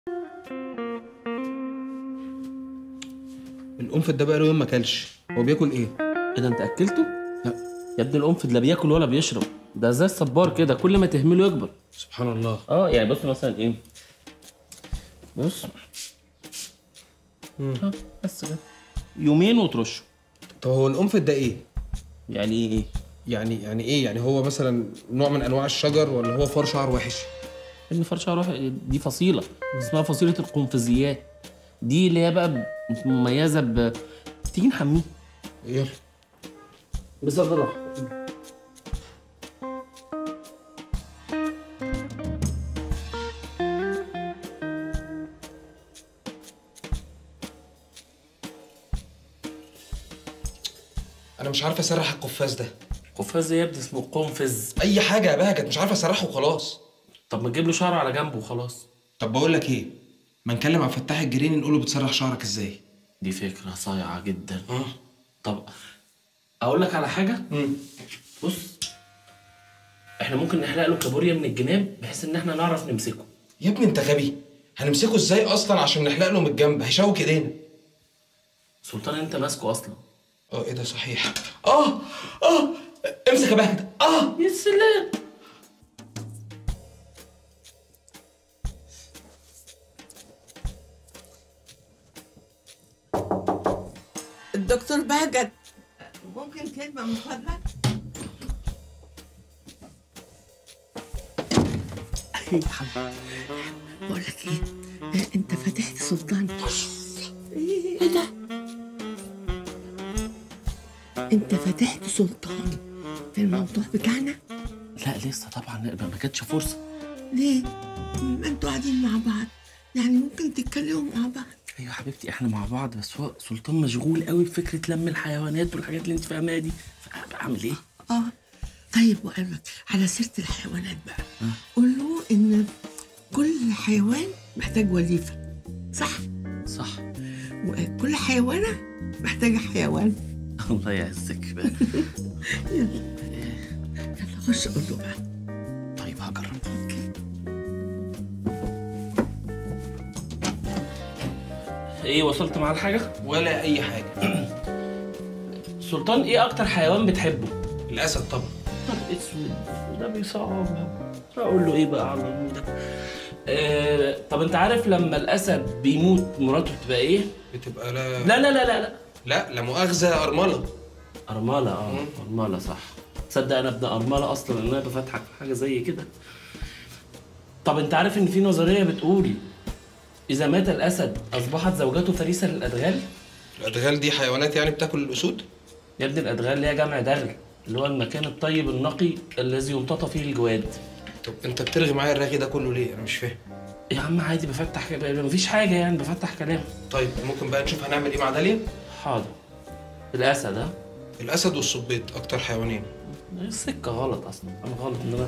القنفذ ده بقاله يوم ما اكلش هو بياكل ايه ايه ده انت اكلته؟ لا يا ابني القنفذ لا بياكل ولا بيشرب ده زي الصبار كده كل ما تهمله يكبر سبحان الله اه يعني بص مثلا ايه بص ها بس كده يومين وترشه طب هو القنفذ ده ايه يعني ايه يعني يعني ايه يعني هو مثلا نوع من انواع الشجر ولا هو فار شعر وحش ابن فرشة روح دي فصيلة اسمها فصيلة القنفذيات دي اللي هي بقى مميزة ب تيجي نحميه يلا بس بالراحة انا مش عارف اسرح القفاز ده قفاز يا ابني اسمه قنفذ اي حاجه يا بهجت مش عارف اسرحه وخلاص طب ما تجيب له شعره على جنبه وخلاص طب بقول لك ايه ما نكلم عبد الفتاح الجريني نقول له بتسرح شعرك ازاي دي فكرة صايعة جدا اه طب اقول لك على حاجة امم بص احنا ممكن نحلق له كابوريا من الجناب بحيث ان احنا نعرف نمسكه يا ابني انت غبي هنمسكه ازاي اصلا عشان نحلق له من الجنب هيشوك ايدينا سلطان انت ماسكه اصلا اه ايه ده صحيح اه اه امسك يا بهجت اه يا سلام الدكتور بهجت ممكن كلمة من فضلك؟ بقول لك ايه انت فتحت سلطان ايه ده انت فتحت سلطان في الموضوع بتاعنا لا لسه طبعا ما ما كانتش فرصة ليه ما انتوا قاعدين مع بعض يعني ممكن تتكلموا مع بعض ايوه حبيبتي احنا مع بعض بس هو سلطان مشغول قوي بفكرة لم الحيوانات والحاجات اللي انت فاهماها دي فاعمل ايه؟ اه طيب وقال لك على سيرة الحيوانات بقى قول له ان كل حيوان محتاج وليفة صح صح وكل حيوانة محتاجة حيوان الله يعزك بقى يلا يلا خش قول له بقى طيب هجرب ايه وصلت مع الحاجة؟ ولا اي حاجه سلطان ايه اكتر حيوان بتحبه؟ الاسد طبعا نهار اسود ده بيصعبها اقول له ايه بقى على الموضوع آه، طب انت عارف لما الاسد بيموت مراته بتبقى ايه؟ بتبقى لا لا لا لا لا لا لا لا مؤاخذه ارمله أرملة اه أرملة صح تصدق أنا ابن أرملة أصلا إن أنا بفتحك في حاجة زي كده طب أنت عارف إن في نظرية بتقول إذا مات الأسد أصبحت زوجته فريسة للأدغال؟ الادغال دي حيوانات يعني بتاكل الاسود يا ابني الأدغال اللي هي جمع دغل اللي هو المكان الطيب النقي الذي يمتطى فيه الجواد طب انت بترغي معايا الرغي ده كله ليه انا مش فاهم يا عم عادي بفتح مفيش حاجة يعني بفتح كلام طيب ممكن بقى نشوف هنعمل ايه مع داليا حاضر الأسد ها الاسد والصبيط اكتر حيوانين السكة غلط أصلا أنا غلط إن أنا